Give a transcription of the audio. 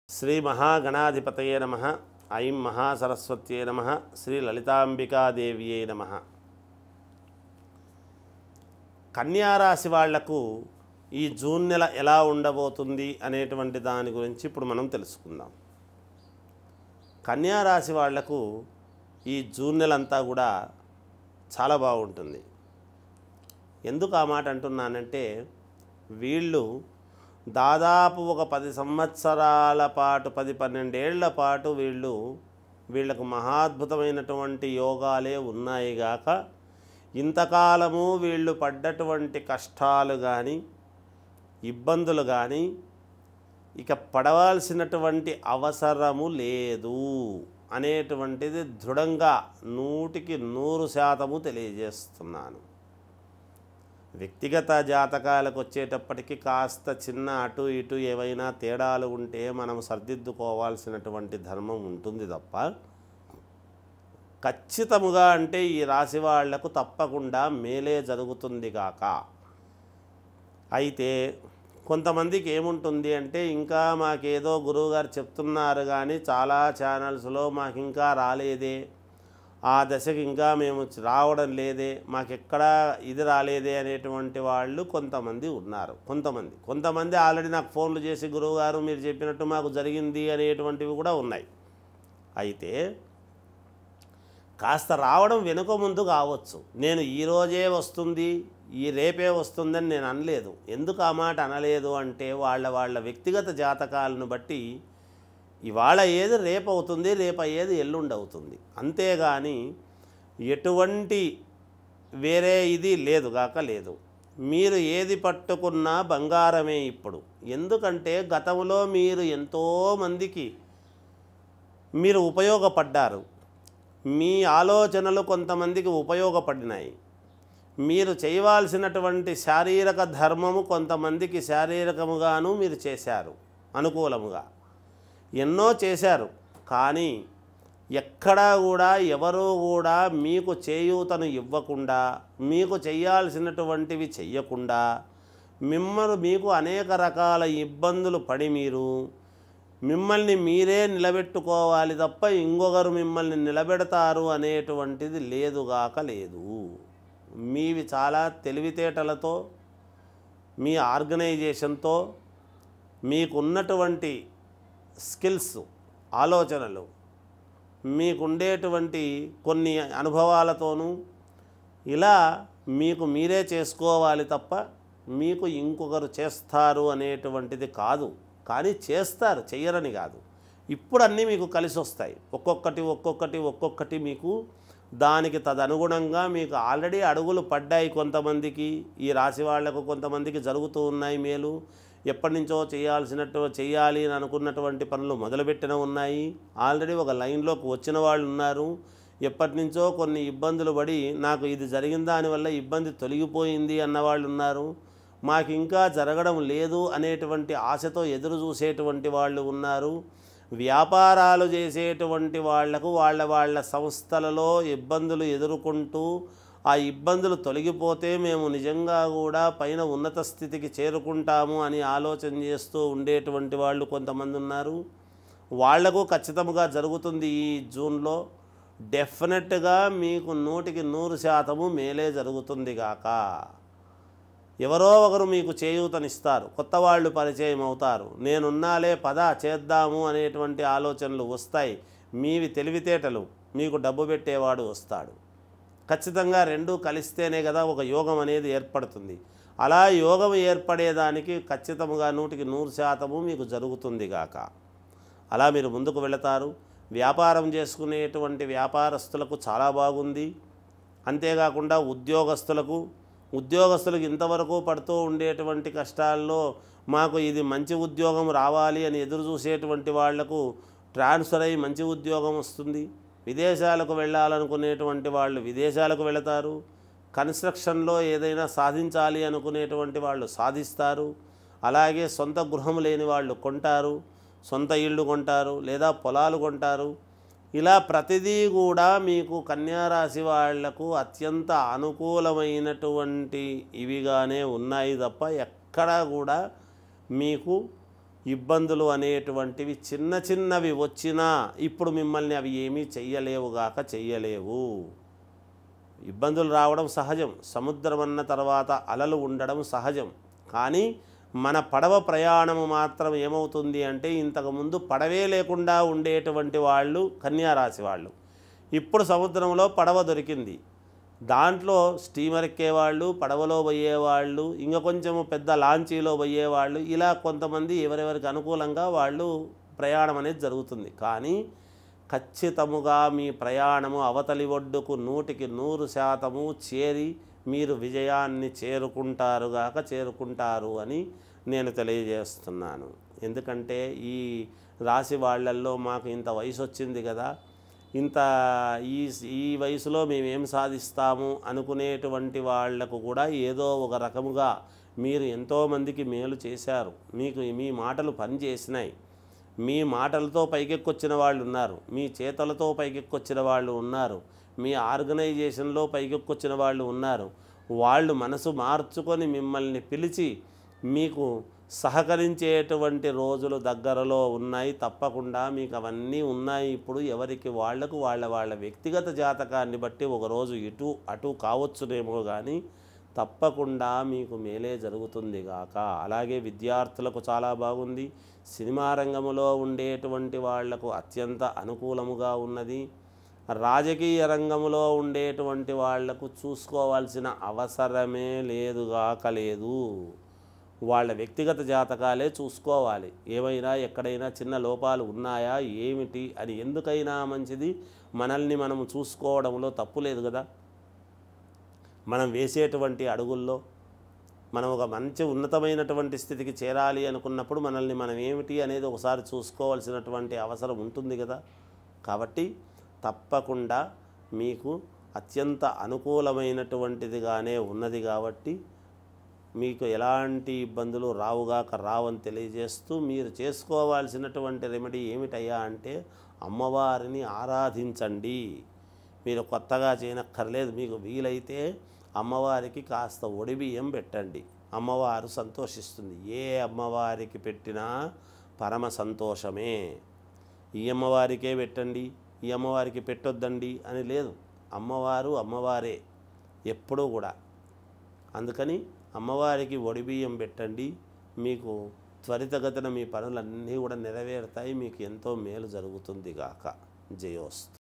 శ్రీ మహాగణాధిపతయే నమ ఐం మహాసరస్వత్యే నమ శ్రీ లలితాంబికాదేవియే నమ కన్యారాశి వాళ్లకు ఈ జూన్ నెల ఎలా ఉండబోతుంది అనేటువంటి దాని గురించి ఇప్పుడు మనం తెలుసుకుందాం కన్యారాశి వాళ్లకు ఈ జూన్ నెల అంతా కూడా చాలా బాగుంటుంది ఎందుకు ఆ మాట అంటున్నానంటే వీళ్ళు దాదాపు ఒక పది సంవత్సరాల పాటు పది పన్నెండేళ్ల పాటు వీళ్ళు వీళ్ళకు మహాద్భుతమైనటువంటి యోగాలే ఉన్నాయి గాక ఇంతకాలము వీళ్ళు పడ్డటువంటి కష్టాలు కానీ ఇబ్బందులు కానీ ఇక పడవలసినటువంటి అవసరము లేదు అనేటువంటిది దృఢంగా నూటికి నూరు శాతము తెలియజేస్తున్నాను వ్యక్తిగత జాతకాలకు వచ్చేటప్పటికి కాస్త చిన్న అటు ఇటు ఏవైనా తేడాలు ఉంటే మనం సర్దిద్దుకోవాల్సినటువంటి ధర్మం ఉంటుంది తప్ప ఖచ్చితముగా అంటే ఈ రాశి వాళ్లకు తప్పకుండా మేలే జరుగుతుంది కాక అయితే కొంతమందికి ఏముంటుంది అంటే ఇంకా మాకేదో గురువుగారు చెప్తున్నారు కానీ చాలా ఛానల్స్లో మాకు ఇంకా రాలేదే ఆ దశకి ఇంకా మేము రావడం లేదే మాకెక్కడా ఇది రాలేదే అనేటువంటి వాళ్ళు కొంతమంది ఉన్నారు కొంతమంది కొంతమంది ఆల్రెడీ నాకు ఫోన్లు చేసి గురువుగారు మీరు చెప్పినట్టు మాకు జరిగింది అనేటువంటివి కూడా ఉన్నాయి అయితే కాస్త రావడం వెనుక ముందు కావచ్చు నేను ఈరోజే వస్తుంది ఈ రేపే వస్తుందని నేను అనలేదు ఎందుకు ఆ మాట అనలేదు అంటే వాళ్ళ వాళ్ళ వ్యక్తిగత జాతకాలను బట్టి ఇవాళ ఏది రేపు అవుతుంది రేపు అయ్యేది ఎల్లుండి అవుతుంది అంతేగాని ఎటువంటి వేరే ఇది లేదు గాక లేదు మీరు ఏది పట్టుకున్నా బంగారమే ఇప్పుడు ఎందుకంటే గతంలో మీరు ఎంతోమందికి మీరు ఉపయోగపడ్డారు మీ ఆలోచనలు కొంతమందికి ఉపయోగపడినాయి మీరు చేయవలసినటువంటి శారీరక ధర్మము కొంతమందికి శారీరకముగాను మీరు చేశారు అనుకూలముగా ఎన్నో చేశారు కానీ ఎక్కడా కూడా ఎవరూ కూడా మీకు చేయూతను ఇవ్వకుండా మీకు చేయాల్సినటువంటివి చెయ్యకుండా మిమ్మల్ని మీకు అనేక రకాల ఇబ్బందులు పడి మీరు మిమ్మల్ని మీరే నిలబెట్టుకోవాలి తప్ప ఇంకొకరు మిమ్మల్ని నిలబెడతారు అనేటువంటిది లేదుగాక లేదు మీవి చాలా తెలివితేటలతో మీ ఆర్గనైజేషన్తో మీకున్నటువంటి స్కిల్స్ ఆలోచనలు మీకుండేటువంటి కొన్ని అనుభవాలతోనూ ఇలా మీకు మీరే చేసుకోవాలి తప్ప మీకు ఇంకొకరు చేస్తారు అనేటువంటిది కాదు కానీ చేస్తారు చెయ్యరని కాదు ఇప్పుడు అన్నీ మీకు కలిసి వస్తాయి ఒక్కొక్కటి ఒక్కొక్కటి ఒక్కొక్కటి మీకు దానికి తదనుగుణంగా మీకు ఆల్రెడీ అడుగులు పడ్డాయి కొంతమందికి ఈ రాశి వాళ్లకు కొంతమందికి జరుగుతూ ఉన్నాయి మేలు ఎప్పటి నుంచో చేయాల్సినట్టు చేయాలి అని అనుకున్నటువంటి పనులు మొదలుపెట్టిన ఉన్నాయి ఆల్రెడీ ఒక లైన్లోకి వచ్చిన వాళ్ళు ఉన్నారు ఎప్పటి నుంచో కొన్ని ఇబ్బందులు పడి నాకు ఇది జరిగిన దానివల్ల ఇబ్బంది తొలగిపోయింది అన్నవాళ్ళు ఉన్నారు మాకు ఇంకా జరగడం లేదు అనేటువంటి ఆశతో ఎదురు చూసేటువంటి వాళ్ళు ఉన్నారు వ్యాపారాలు చేసేటువంటి వాళ్లకు వాళ్ళ వాళ్ళ సంస్థలలో ఇబ్బందులు ఎదుర్కొంటూ ఆ ఇబ్బందులు తొలగిపోతే మేము నిజంగా కూడా పైన ఉన్నత స్థితికి చేరుకుంటాము అని ఆలోచన చేస్తూ ఉండేటువంటి వాళ్ళు కొంతమంది ఉన్నారు వాళ్లకు ఖచ్చితంగా జరుగుతుంది ఈ జూన్లో డెఫినెట్గా మీకు నూటికి నూరు శాతము మేలే జరుగుతుంది గాక ఎవరో ఒకరు మీకు చేయూతనిస్తారు కొత్త వాళ్ళు పరిచయం అవుతారు నేనున్నాలే పద చేద్దాము అనేటువంటి ఆలోచనలు వస్తాయి మీవి తెలివితేటలు మీకు డబ్బు పెట్టేవాడు వస్తాడు ఖచ్చితంగా రెండూ కలిస్తేనే కదా ఒక యోగం అనేది ఏర్పడుతుంది అలా యోగం ఏర్పడేదానికి ఖచ్చితంగా నూటికి నూరు శాతము మీకు జరుగుతుంది గాక అలా మీరు ముందుకు వెళతారు వ్యాపారం చేసుకునేటువంటి వ్యాపారస్తులకు చాలా బాగుంది అంతేకాకుండా ఉద్యోగస్తులకు ఉద్యోగస్తులకు ఇంతవరకు పడుతూ ఉండేటువంటి కష్టాల్లో మాకు ఇది మంచి ఉద్యోగం రావాలి అని ఎదురు చూసేటువంటి వాళ్లకు ట్రాన్స్ఫర్ అయ్యి మంచి ఉద్యోగం వస్తుంది విదేశాలకు వెళ్ళాలనుకునేటువంటి వాళ్ళు విదేశాలకు వెళతారు కన్స్ట్రక్షన్లో ఏదైనా సాధించాలి అనుకునేటువంటి వాళ్ళు సాధిస్తారు అలాగే సొంత గృహం లేని వాళ్ళు కొంటారు సొంత ఇళ్ళు కొంటారు లేదా పొలాలు కొంటారు ఇలా ప్రతిదీ కూడా మీకు కన్యారాశి వాళ్లకు అత్యంత అనుకూలమైనటువంటి ఇవిగానే ఉన్నాయి తప్ప ఎక్కడా కూడా మీకు ఇబ్బందులు అనేటువంటివి చిన్న చిన్నవి వచ్చినా ఇప్పుడు మిమ్మల్ని అవి ఏమీ చెయ్యలేవుగాక చెయ్యలేవు ఇబ్బందులు రావడం సహజం సముద్రం అన్న తర్వాత అలలు ఉండడం సహజం కానీ మన పడవ ప్రయాణము మాత్రం ఏమవుతుంది అంటే ఇంతకుముందు పడవే లేకుండా ఉండేటువంటి వాళ్ళు కన్యారాశి వాళ్ళు ఇప్పుడు సముద్రంలో పడవ దొరికింది దాంట్లో స్టీమర్ ఎక్కేవాళ్ళు పడవలో పోయేవాళ్ళు ఇంకా కొంచెము పెద్ద లాంచీలో పోయేవాళ్ళు ఇలా కొంతమంది ఎవరెవరికి అనుకూలంగా వాళ్ళు ప్రయాణం అనేది జరుగుతుంది కానీ ఖచ్చితముగా మీ ప్రయాణము అవతలి ఒడ్డుకు నూటికి నూరు శాతము చేరి మీరు విజయాన్ని చేరుకుంటారుగాక చేరుకుంటారు అని నేను తెలియజేస్తున్నాను ఎందుకంటే ఈ రాశి వాళ్ళల్లో మాకు ఇంత వయసు వచ్చింది కదా ఇంత ఈ ఈ వయసులో మేము ఏం సాధిస్తాము అనుకునేటువంటి వాళ్లకు కూడా ఏదో ఒక రకముగా మీరు ఎంతోమందికి మేలు చేశారు మీకు మీ మాటలు పనిచేసినాయి మీ మాటలతో పైకెక్కొచ్చిన వాళ్ళు ఉన్నారు మీ చేతలతో పైకెక్కొచ్చిన వాళ్ళు ఉన్నారు మీ ఆర్గనైజేషన్లో పైకెక్కొచ్చిన వాళ్ళు ఉన్నారు వాళ్ళు మనసు మార్చుకొని మిమ్మల్ని పిలిచి మీకు సహకరించేటువంటి రోజులు దగ్గరలో ఉన్నాయి తప్పకుండా మీకు అవన్నీ ఉన్నాయి ఇప్పుడు ఎవరికి వాళ్లకు వాళ్ళ వాళ్ళ వ్యక్తిగత జాతకాన్ని బట్టి ఒకరోజు ఇటు అటు కావచ్చునేమో కానీ తప్పకుండా మీకు మేలే జరుగుతుంది గాక అలాగే విద్యార్థులకు చాలా బాగుంది సినిమా రంగంలో ఉండేటువంటి వాళ్లకు అత్యంత అనుకూలముగా ఉన్నది రాజకీయ రంగంలో ఉండేటువంటి వాళ్లకు చూసుకోవాల్సిన అవసరమే లేదుగాక లేదు వాళ్ళ వ్యక్తిగత జాతకాలే చూసుకోవాలి ఏమైనా ఎక్కడైనా చిన్న లోపాలు ఉన్నాయా ఏమిటి అని ఎందుకైనా మంచిది మనల్ని మనం చూసుకోవడంలో తప్పు లేదు కదా మనం వేసేటువంటి అడుగుల్లో మనం ఒక మంచి ఉన్నతమైనటువంటి స్థితికి చేరాలి అనుకున్నప్పుడు మనల్ని మనం ఏమిటి అనేది ఒకసారి చూసుకోవాల్సినటువంటి అవసరం ఉంటుంది కదా కాబట్టి తప్పకుండా మీకు అత్యంత అనుకూలమైనటువంటిదిగానే ఉన్నది కాబట్టి మీకు ఎలాంటి ఇబ్బందులు రావుగాక రావని తెలియజేస్తూ మీరు చేసుకోవాల్సినటువంటి రెమెడీ ఏమిటయ్యా అంటే అమ్మవారిని ఆరాధించండి మీరు కొత్తగా చేయనక్కర్లేదు మీకు వీలైతే అమ్మవారికి కాస్త ఒడిబియ్యం పెట్టండి అమ్మవారు సంతోషిస్తుంది ఏ అమ్మవారికి పెట్టినా పరమ సంతోషమే ఈ అమ్మవారికే పెట్టండి ఈ అమ్మవారికి పెట్టొద్దండి అని లేదు అమ్మవారు అమ్మవారే ఎప్పుడూ కూడా అందుకని అమ్మవారికి ఒడిబియ్యం పెట్టండి మీకు త్వరితగతిన మీ పనులన్నీ కూడా నెరవేరుతాయి మీకు ఎంతో మేలు జరుగుతుంది గాక జయోస్తు